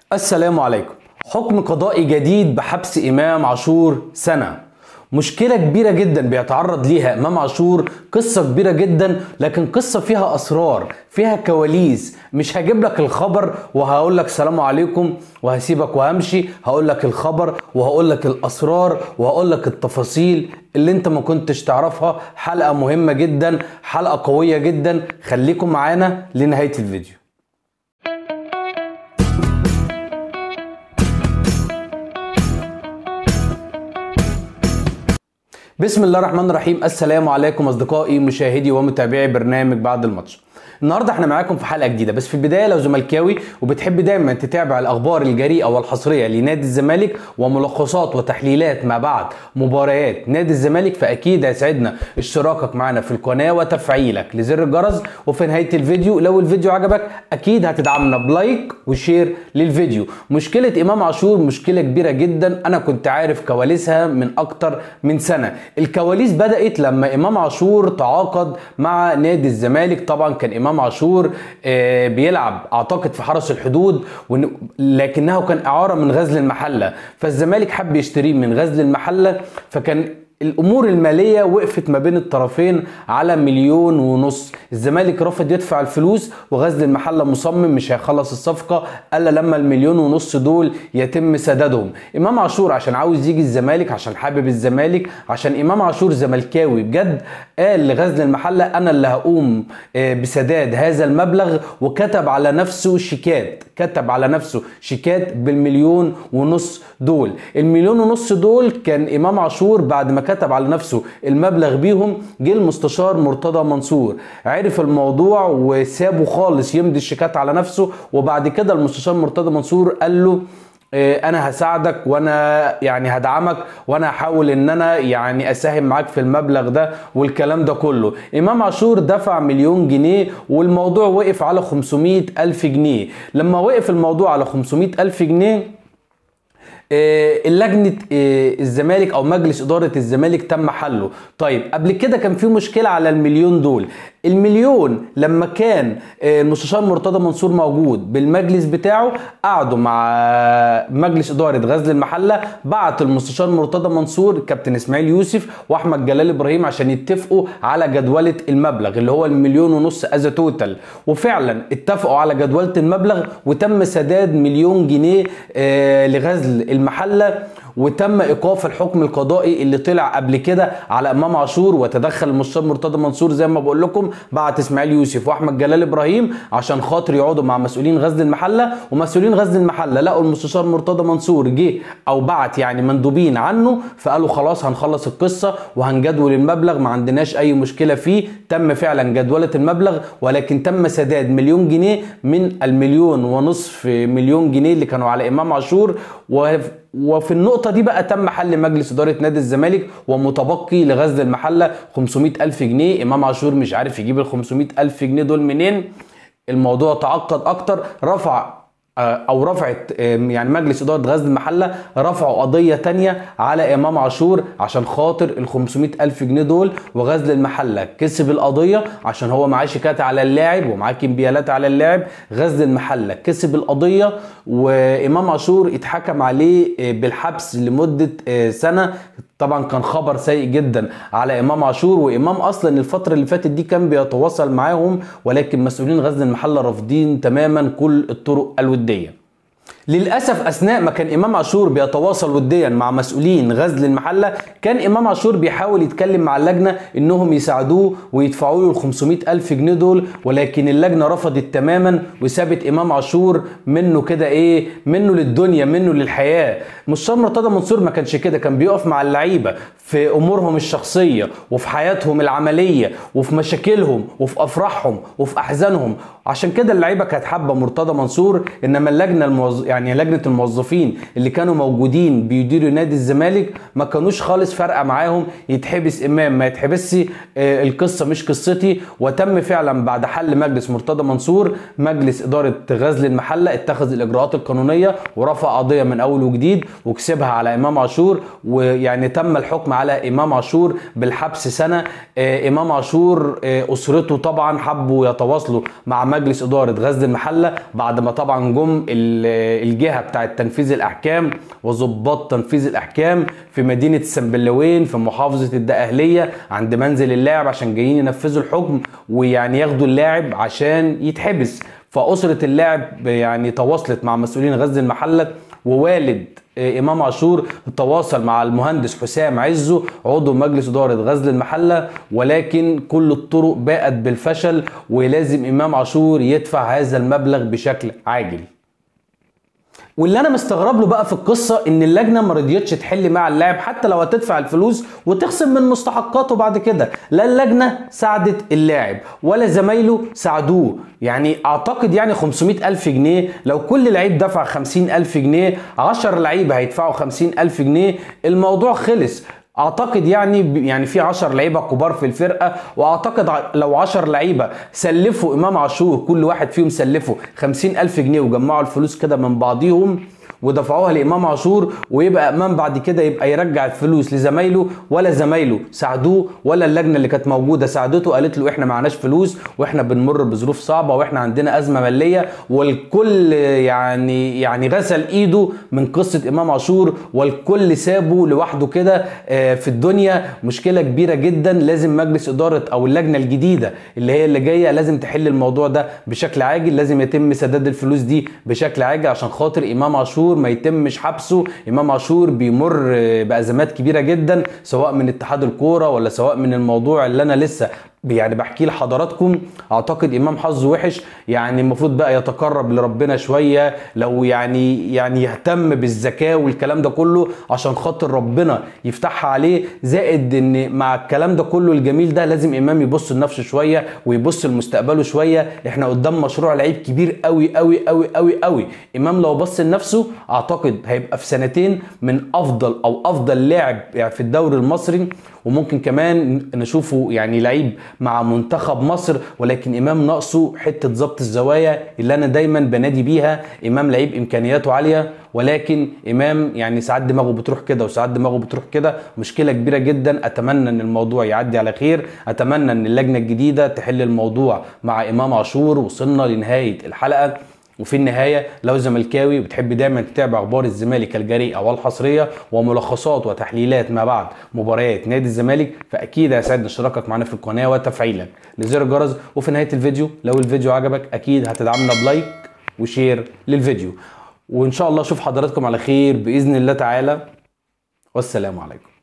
السلام عليكم حكم قضائي جديد بحبس إمام عاشور سنة مشكلة كبيرة جدا بيتعرض ليها إمام عاشور قصة كبيرة جدا لكن قصة فيها أسرار فيها كواليس مش هجيب لك الخبر وهقول لك سلام عليكم وهسيبك وهمشي هقول لك الخبر وهقول لك الأسرار وهقول لك التفاصيل اللي انت ما كنتش تعرفها حلقة مهمة جدا حلقة قوية جدا خليكم معانا لنهاية الفيديو بسم الله الرحمن الرحيم السلام عليكم اصدقائي مشاهدي ومتابعي برنامج بعد الماتش النهارده احنا معاكم في حلقه جديده بس في البدايه لو زملكاوي وبتحب دايما تتابع الاخبار الجريئه والحصريه لنادي الزمالك وملخصات وتحليلات ما بعد مباريات نادي الزمالك فاكيد هيسعدنا اشتراكك معنا في القناه وتفعيلك لزر الجرس وفي نهايه الفيديو لو الفيديو عجبك اكيد هتدعمنا بلايك وشير للفيديو مشكله امام عاشور مشكله كبيره جدا انا كنت عارف كواليسها من اكتر من سنه الكواليس بدات لما امام عاشور تعاقد مع نادي الزمالك طبعا كان امام عاشور آه، بيلعب اعتقد في حرس الحدود ون- لكنه كان اعاره من غزل المحله فالزمالك حب يشتريه من غزل المحله فكان الامور الماليه وقفت ما بين الطرفين على مليون ونص الزمالك رفض يدفع الفلوس وغزل المحله مصمم مش هيخلص الصفقه الا لما المليون ونص دول يتم سدادهم امام عاشور عشان عاوز يجي الزمالك عشان حابب الزمالك عشان امام عاشور زملكاوي بجد قال لغزل المحله انا اللي هقوم آه، بسداد هذا المبلغ وكتب على نفسه شيكات كتب على نفسه شيكات بالمليون ونص دول المليون ونص دول كان امام عاشور بعد ما كتب على نفسه المبلغ بيهم جه المستشار مرتضى منصور عرف الموضوع وسابه خالص يمضي الشيكات على نفسه وبعد كده المستشار مرتضى منصور قال له إيه، انا هساعدك وانا يعني هدعمك وانا هحاول ان انا يعني اساهم معاك في المبلغ ده والكلام ده كله امام عاشور دفع مليون جنيه والموضوع وقف على 500 الف جنيه لما وقف الموضوع على 500 الف جنيه آه، اللجنه آه، الزمالك او مجلس اداره الزمالك تم حله طيب قبل كده كان في مشكله على المليون دول المليون لما كان آه، المستشار مرتضى منصور موجود بالمجلس بتاعه قعدوا مع مجلس اداره غزل المحله بعت المستشار مرتضى منصور كابتن اسماعيل يوسف واحمد جلال ابراهيم عشان يتفقوا على جدوله المبلغ اللي هو المليون ونص از توتال وفعلا اتفقوا على جدوله المبلغ وتم سداد مليون جنيه آه، لغزل المحله وتم ايقاف الحكم القضائي اللي طلع قبل كده على امام عاشور وتدخل المستشار مرتضى منصور زي ما بقول لكم بعت اسماعيل يوسف واحمد جلال ابراهيم عشان خاطر يقعدوا مع مسؤولين غزل المحله ومسؤولين غزل المحله لقوا المستشار مرتضى منصور جه او بعت يعني مندوبين عنه فقالوا خلاص هنخلص القصه وهنجدول المبلغ ما عندناش اي مشكله فيه تم فعلا جدوله المبلغ ولكن تم سداد مليون جنيه من المليون ونصف مليون جنيه اللي كانوا على امام عاشور و وفي النقطة دي بقى تم حل مجلس إدارة نادي الزمالك ومتبقي لغزل المحلة 500 ألف جنيه إمام عاشور مش عارف يجيب ال 500 ألف جنيه دول منين الموضوع تعقد أكتر رفع آه، او رفعت آه، يعني مجلس اداره غزل المحله رفعوا قضيه تانية على امام عاشور عشان خاطر ال 500 الف جنيه دول وغزل المحله كسب القضيه عشان هو معاه شيكات على اللاعب ومعاه كمبيالات على اللاعب غزل المحله كسب القضيه وامام عاشور اتحكم عليه آه، بالحبس لمده آه، سنه طبعا كان خبر سيء جدا على امام عاشور وامام اصلا الفتره اللي فاتت دي كان بيتواصل معاهم ولكن مسؤولين غزل المحله رافضين تماما كل الطرق الوديه للاسف اثناء ما كان امام عاشور بيتواصل وديا مع مسؤولين غزل المحله كان امام عاشور بيحاول يتكلم مع اللجنه انهم يساعدوه ويدفعوا له ال 500 الف جنيه دول ولكن اللجنه رفضت تماما وسابت امام عاشور منه كده ايه منه للدنيا منه للحياه مستشار مرتضى منصور ما كانش كده كان بيقف مع اللعيبه في امورهم الشخصيه وفي حياتهم العمليه وفي مشاكلهم وفي افراحهم وفي احزانهم عشان كده اللعيبه كانت حابه مرتضى منصور انما اللجنه الموظ... يعني لجنه الموظفين اللي كانوا موجودين بيديروا نادي الزمالك ما كانوش خالص فارقه معاهم يتحبس امام ما يتحبسش آه، القصه مش قصتي وتم فعلا بعد حل مجلس مرتضى منصور مجلس اداره غزل المحله اتخذ الاجراءات القانونيه ورفع قضيه من اول وجديد وكسبها على امام عاشور ويعني تم الحكم على امام عاشور بالحبس سنه آه، امام عاشور آه، اسرته طبعا حبوا يتواصلوا مع مجلس اداره غزل المحله بعد ما طبعا جم ال- الجهه بتاعه تنفيذ الاحكام وضباط تنفيذ الاحكام في مدينه السنبلاوين في محافظه الدقهليه عند منزل اللاعب عشان جايين ينفذوا الحكم ويعني ياخدوا اللاعب عشان يتحبس فاسره اللاعب يعني تواصلت مع مسؤولين غزل المحله ووالد امام عاشور تواصل مع المهندس حسام عزو عضو مجلس اداره غزل المحله ولكن كل الطرق باءت بالفشل ولازم امام عاشور يدفع هذا المبلغ بشكل عاجل واللي انا مستغرب له بقى في القصه ان اللجنه ما رضيتش تحل مع اللاعب حتى لو هتدفع الفلوس وتخصم من مستحقاته بعد كده لا اللجنه ساعدت اللاعب ولا زمايله ساعدوه يعني اعتقد يعني 500 الف جنيه لو كل لعيب دفع 50 الف جنيه 10 لعيبه هيدفعوا 50 الف جنيه الموضوع خلص اعتقد يعني يعني في 10 لعيبه كبار في الفرقه واعتقد لو 10 لعيبه سلفوا امام عاشور كل واحد فيهم سلفوا 50000 جنيه وجمعوا الفلوس كده من بعضيهم ودفعوها لامام عاشور ويبقى امام بعد كده يبقى يرجع الفلوس لزمايله ولا زمايله ساعدوه ولا اللجنه اللي كانت موجوده ساعدته قالت له احنا معناش فلوس واحنا بنمر بظروف صعبه واحنا عندنا ازمه ماليه والكل يعني يعني غسل ايده من قصه امام عاشور والكل سابه لوحده كده في الدنيا مشكله كبيره جدا لازم مجلس اداره او اللجنه الجديده اللي هي اللي جايه لازم تحل الموضوع ده بشكل عاجل لازم يتم سداد الفلوس دي بشكل عاجل عشان خاطر امام عاشور ما يتمش حبسه امام عاشور بيمر بازمات كبيره جدا سواء من اتحاد الكوره ولا سواء من الموضوع اللي انا لسه يعني بحكيه لحضراتكم اعتقد امام حظه وحش يعني المفروض بقى يتقرب لربنا شويه لو يعني يعني يهتم بالزكاه والكلام ده كله عشان خاطر ربنا يفتحها عليه زائد ان مع الكلام ده كله الجميل ده لازم امام يبص لنفسه شويه ويبص لمستقبله شويه احنا قدام مشروع لعيب كبير قوي قوي قوي قوي قوي امام لو بص لنفسه اعتقد هيبقى في سنتين من افضل او افضل لاعب يعني في الدوري المصري وممكن كمان نشوفه يعني لعيب مع منتخب مصر ولكن امام ناقصه حته ظبط الزوايا اللي انا دايما بنادي بيها امام لعيب امكانياته عاليه ولكن امام يعني ساعات دماغه بتروح كده وساعات دماغه بتروح كده مشكله كبيره جدا اتمنى ان الموضوع يعدي على خير اتمنى ان اللجنه الجديده تحل الموضوع مع امام عاشور وصلنا لنهايه الحلقه وفي النهاية لو زملكاوي بتحب دايما تتابع أخبار الزمالك الجريئة والحصرية وملخصات وتحليلات ما بعد مباريات نادي الزمالك فأكيد هيسعدنا اشتراكك معنا في القناة وتفعيلك لزر الجرس وفي نهاية الفيديو لو الفيديو عجبك أكيد هتدعمنا بلايك وشير للفيديو وإن شاء الله أشوف حضراتكم على خير بإذن الله تعالى والسلام عليكم